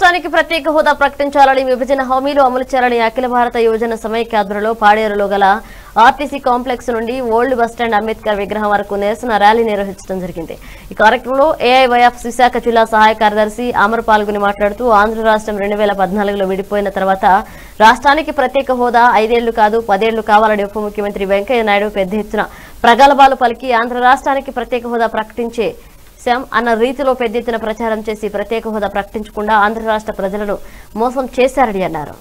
రాష్ట్రానికి ప్రత్యేక హోదా ప్రకటించాలని విభజన హామీలు అమలు చేయాలని అఖిల భారత యువజన సమైక్య ఆధ్వర్యంలో పాడేరులో గల ఆర్టీసీ కాంప్లెక్స్ నుండి ఓల్డ్ బస్టాండ్ అంబేద్కర్ విగ్రహం వరకు నిరసన ర్యాలీ నిర్వహించడం జరిగింది ఈ కార్యక్రమంలో ఏఐవైఎఫ్ విశాఖ జిల్లా సహాయ కార్యదర్శి అమర్ పాల్గొని మాట్లాడుతూ ఆంధ్ర రాష్ట్రం రెండు వేల పద్నాలుగులో విడిపోయిన తర్వాత రాష్ట్రానికి ప్రత్యేక హోదా ఐదేళ్లు కాదు పదేళ్లు కావాలని ఉప ముఖ్యమంత్రి వెంకయ్య నాయుడు పెద్ద ఎత్తున ప్రగల్భాలు పలికి ఆంధ్ర రాష్ట్రానికి ప్రత్యేక హోదా ప్రకటించే శాం అన్న రీతిలో పెద్ద ఎత్తున ప్రచారం చేసి ప్రత్యేక హోదా ప్రకటించకుండా ఆంధ్ర రాష్ట్ర ప్రజలను మోసం చేశారని అన్నారు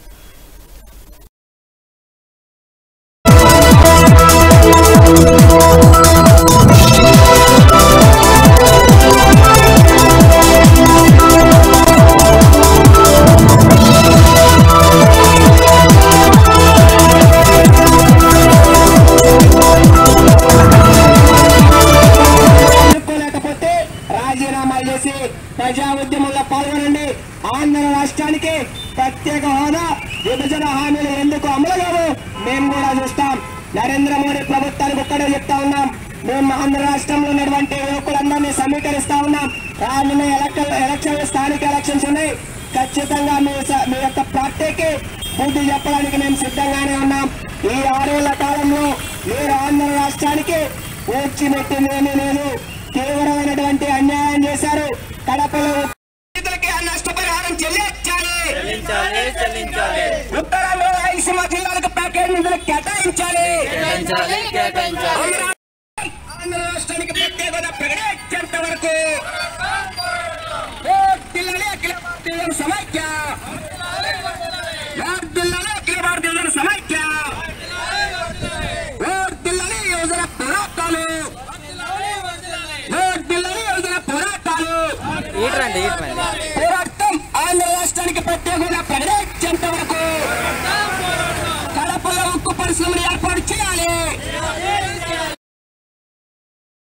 ఎన్నుకోలేకపోతే రాజీనామా చేసి ప్రజా ఉద్యమంలో పాల్గొనండి ఆంధ్ర రాష్ట్రానికి ప్రత్యేక హోదా విభజన హామీలు ఎందుకు అమలు కావు మేము కూడా చూస్తాం నరేంద్ర మోడీ ప్రభుత్వానికి ఒక్కడే చెప్తా ఉన్నాం మేము ఆంధ్ర రాష్ట్రంలో ఉన్నటువంటి యువకులందరినీ సమీకరిస్తా ఉన్నాం రానున్న ఎలక్షన్ ఎలక్షన్ స్థానిక ఎలక్షన్స్ ఉన్నాయి ఖచ్చితంగా మీ స- మీ యొక్క పార్టీకి బుద్ధి చెప్పడానికి మేము సిద్ధంగానే ఉన్నాం ఈ ఆరేళ్ల కాలంలో మీరు ఆంధ్ర రాష్ట్రానికి ఊడ్చిమెట్టింది ఏమీ లేదు తీవ్రమైనటువంటి అన్యాయం చేశారు కడపలో రైతులకి ఆ నష్టపరిహారం చెల్లించాలి చెల్లించాలి చెల్లించాలి ఉత్తరాంధ్ర రాయలసీమ జిల్లాలకు ప్యాకేజ్ నిధులు కేటాయించాలి కేటాయించాలి కేటాయించాలి ఆంధ్ర రాష్ట్రానికి ప్రత్యేకత ప్రకటించేంత వరకు పిల్లలే అఖిల భారతీయ సమైక్య పిల్లలే అఖిల భారతీయ సమైక్య పిల్లలే యువజన పోరాటాలు పిల్లలే యువజన పోరాటాలు ఈటరండి ఈటరండి